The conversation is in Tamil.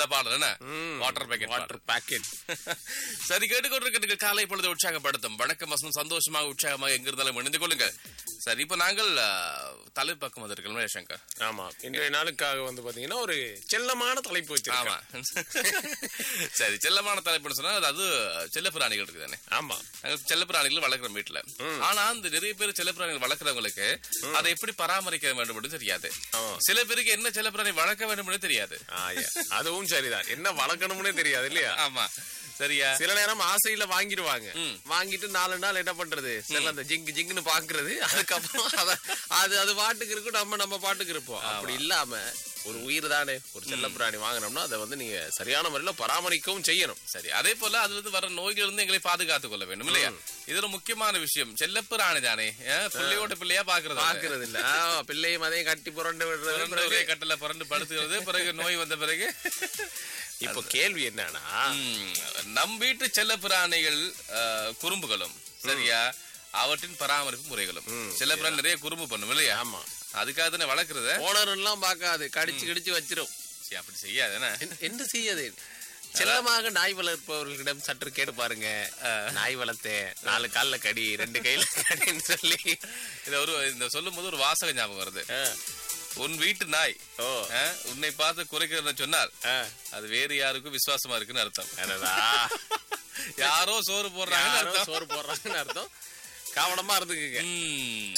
நல்ல பாடல் என்ன வாட்டர் பேக்கெட் வாட்டர் பாக்கெட் சரி கேட்டுக்கொண்டிருக்கிற காலை பொழுது உற்சாகப்படுத்தும் வணக்கம் வசனம் சந்தோஷமாக உற்சாகமாக எங்க இருந்தாலும் இணைந்து கொள்ளுங்க சரி இப்ப நாங்கள் தலைப்பக்கம் வந்திருக்கோம் சங்கர் ஆமா இன்றைய நாளுக்காக வந்து பாத்தீங்கன்னா ஒரு செல்லமான தலைப்பு ஆமா வச்சிருக்கோம் சரி செல்லமான தலைப்புன்னு சொன்னா அது- அது செல்ல பிராணிகள் இருக்குதானே ஆமா நாங்க செல்ல பிராணிகள் வளர்க்குறோம் வீட்டுல ஆனா அந்த நிறைய பேர் செல்ல பிராணிகள் வளர்க்குறவங்களுக்கு அதை எப்படி பராமரிக்க வேண்டும் என்று தெரியாது ஆமா. சில பேருக்கு என்ன செல்ல பிராணி வளர்க்க வேண்டும் என்று தெரியாது ஆயா, அதுவும் சரிதான் என்ன வளர்க்கணும்னே தெரியாது இல்லையா ஆமா சரியா சில நேரம் ஆசையில வாங்கிடுவாங்க வாங்கிட்டு நாலு நாள் என்ன பண்றது சில அந்த ஜிங்கு ஜிங்குன்னு பாக்குறது அதுக்கப்புறம் அத- அது அது பாட்டுக்கு இருக்கும் நம்ம நம்ம பாட்டுக்கு இருப்போம் அப்படி இல்லாம ஒரு உயிர் தானே ஒரு செல்ல பிராணி வாங்கினோம்னா அதை வந்து நீங்க சரியான முறையில பராமரிக்கவும் செய்யணும் சரி அதே போல அதுல இருந்து வர நோய்கள் இருந்து எங்களை பாதுகாத்துக் கொள்ள வேண்டும் இல்லையா இது ஒரு முக்கியமான விஷயம் செல்லப்பிராணி தானே அஹ், பிள்ளையோட பிள்ளையா பாக்குறது பாக்குறது இல்ல ஆ, பிள்ளையும் அதையும் கட்டி புரண்டு விடுறது பிறந்த ஒரே கட்டில புரண்டு படுத்துகிறது பிறகு நோய் வந்த பிறகு இப்போ கேள்வி என்னன்னா ம், நம் வீட்டு செல்ல பிராணிகள் அஹ், குறும்புகளும் சரியா அவற்றின் பராமரிப்பு முறைகளும் செல்ல பிராணி நிறைய குறும்பு பண்ணும் இல்லையா ஆமா அதுக்காக தானே வளர்க்கறது ஓனர் எல்லாம் பார்க்காது கடிச்சு கடிச்சு வச்சிரும் சரி, அப்படி செய்யாது என்ன என்ன- என்ன செய்யாது செல்லமாக நாய் வளர்ப்பவர்களிடம் சற்று கேட்டு பாருங்க நாய் வளர்த்தேன் நாலு கால்ல கடி ரெண்டு கையில கடின்னு சொல்லி இத ஒரு இந்த சொல்லும் போது ஒரு வாசகம் ஞாபகம் வருது ஆ, உன் வீட்டு நாய் ஓ அஹ், உன்னை பார்த்து குறைக்கிறத சொன்னால் ஆ, அது வேறு யாருக்கும் விசுவாசமா இருக்குன்னு அர்த்தம் அடடா. யாரோ சோறு போடுறாங்கன்னு யாரோ அர்த்தம் சோறு போடுறாங்கன்னு அர்த்தம் கவனமா இருந்துக்குங்க ம்.